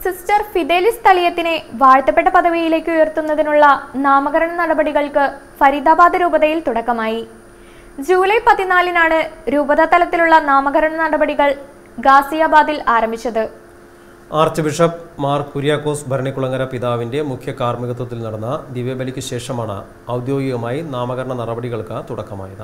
sister Fidelis തളിയത്തിനെ വാഴ്ത്തപ്പെട്ട പദവിയിലേക്ക് ഉയർത്തുന്നതിനുള്ള നാമകരണ നടപടികൾക്ക് ഫരീദാബാദ് രൂപതയിൽ തുടക്കമായി ജൂലൈ പതിനാലിനാണ് രൂപതാ തലത്തിലുള്ള നാമകരണ നടപടികൾ ഗാസിയാബാദിൽ ആരംഭിച്ചത് ആർച്ച് ബിഷപ്പ് മാർ കുര്യാക്കോസ് ഭരണിക്കുളങ്ങര പിതാവിന്റെ മുഖ്യ കാർമ്മികത്വത്തിൽ നടന്ന ദിവ്യബലിക്ക് ശേഷമാണ് ഔദ്യോഗികമായി നാമകരണ നടപടികൾക്ക് തുടക്കമായത്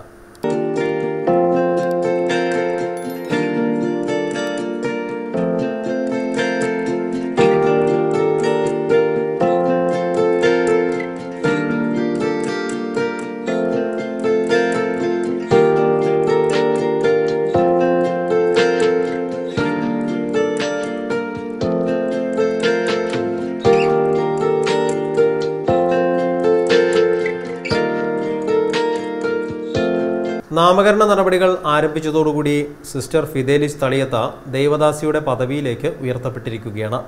നാമകരണ നടപടികൾ ആരംഭിച്ചതോടുകൂടി സിസ്റ്റർ ഫിദേലിസ് തളിയത്ത ദൈവദാസിയുടെ പദവിയിലേക്ക് ഉയർത്തപ്പെട്ടിരിക്കുകയാണ്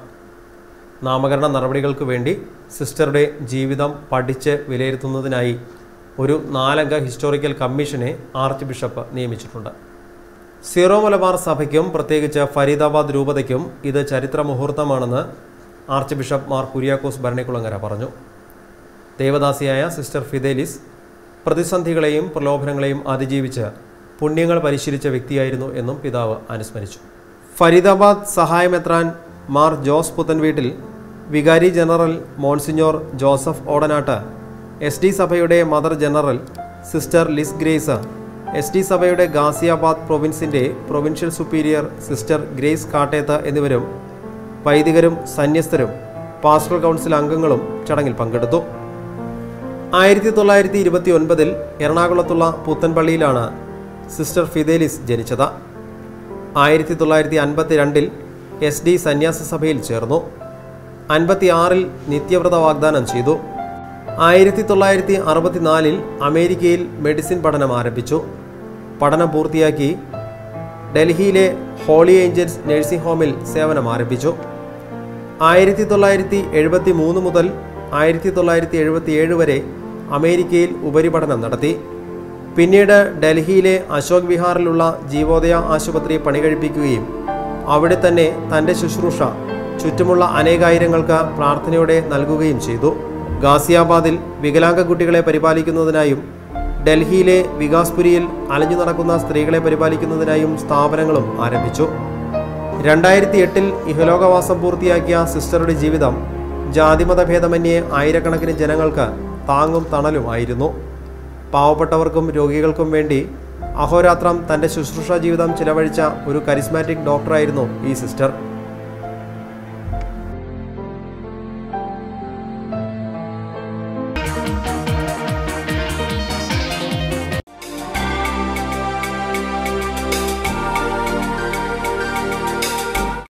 നാമകരണ നടപടികൾക്ക് വേണ്ടി സിസ്റ്ററുടെ ജീവിതം പഠിച്ച് വിലയിരുത്തുന്നതിനായി ഒരു നാലംഗ ഹിസ്റ്റോറിക്കൽ കമ്മീഷനെ ആർച്ച് ബിഷപ്പ് നിയമിച്ചിട്ടുണ്ട് സീറോ മലബാർ സഭയ്ക്കും പ്രത്യേകിച്ച് ഫരീദാബാദ് രൂപതയ്ക്കും ഇത് ചരിത്ര മുഹൂർത്തമാണെന്ന് ആർച്ച് ബിഷപ്പ് മാർ കുര്യാക്കോസ് ഭരണിക്കുളങ്ങര പറഞ്ഞു ദേവദാസിയായ സിസ്റ്റർ ഫിദേലിസ് പ്രതിസന്ധികളെയും പ്രലോഭനങ്ങളെയും അതിജീവിച്ച് പുണ്യങ്ങൾ പരിശീലിച്ച വ്യക്തിയായിരുന്നു എന്നും പിതാവ് അനുസ്മരിച്ചു ഫരീദാബാദ് സഹായമെത്രാൻ മാർ ജോസ് പുത്തൻവീട്ടിൽ വികാരി general monsignor Joseph Odanattu S D സഭയുടെ mother general sister Liz Grace S D സഭയുടെ ഗാസിയാബാദ് പ്രൊവിൻസിൻ്റെ provincial superior sister Grace Kattethu എന്നിവരും വൈദികരും സന്യസ്തരും പാസ്റ്റൽ കൗൺസിൽ അംഗങ്ങളും ചടങ്ങിൽ പങ്കെടുത്തു ആയിരത്തി തൊള്ളായിരത്തി ഇരുപത്തി ഒൻപതിൽ എറണാകുളത്തുള്ള പുത്തൻപള്ളിയിലാണ് സിസ്റ്റർ ഫിദേലിസ് ജനിച്ചത് ആയിരത്തി തൊള്ളായിരത്തി അൻപത്തി രണ്ടിൽ എസ് ഡി സന്യാസ സഭയിൽ ചേർന്നു അൻപത്തി ആറിൽ നിത്യവ്രത വാഗ്ദാനം ചെയ്തു ആയിരത്തി തൊള്ളായിരത്തി അറുപത്തിനാലിൽ അമേരിക്കയിൽ മെഡിസിൻ പഠനം ആരംഭിച്ചു പഠനം പൂർത്തിയാക്കി ഡൽഹിയിലെ ഹോളി ഏഞ്ചൽസ് നഴ്സിംഗ് ഹോമിൽ സേവനം ആരംഭിച്ചു ആയിരത്തി തൊള്ളായിരത്തി എഴുപത്തി മൂന്ന് മുതൽ ആയിരത്തി തൊള്ളായിരത്തി എഴുപത്തി ഏഴ് വരെ അമേരിക്കയിൽ ഉപരിപഠനം നടത്തി പിന്നീട് ഡൽഹിയിലെ അശോക് വിഹാറിലുള്ള ജീവോദയ ആശുപത്രി പണികഴിപ്പിക്കുകയും അവിടെ തന്നെ തൻ്റെ ശുശ്രൂഷ ചുറ്റുമുള്ള അനേകായിരങ്ങൾക്ക് പ്രാർത്ഥനയോടെ നൽകുകയും ചെയ്തു ഗാസിയാബാദിൽ വികലാംഗ കുട്ടികളെ പരിപാലിക്കുന്നതിനായും ഡൽഹിയിലെ വികാസ്പുരിയിൽ അലഞ്ഞു നടക്കുന്ന സ്ത്രീകളെ പരിപാലിക്കുന്നതിനായും സ്ഥാപനങ്ങളും ആരംഭിച്ചു രണ്ടായിരത്തി എട്ടിൽ ഇഹലോകവാസം പൂർത്തിയാക്കിയ സിസ്റ്ററുടെ ജീവിതം ജാതിമതഭേദമന്യേ ആയിരക്കണക്കിന് ജനങ്ങൾക്ക് താങ്ങും തണലുമായിരുന്നു പാവപ്പെട്ടവർക്കും രോഗികൾക്കും വേണ്ടി അഹോരാത്രം തൻ്റെ ശുശ്രൂഷ ജീവിതം ചിലവഴിച്ച ഒരു കരിസ്മാറ്റിക് ഡോക്ടറായിരുന്നു ഈ സിസ്റ്റർ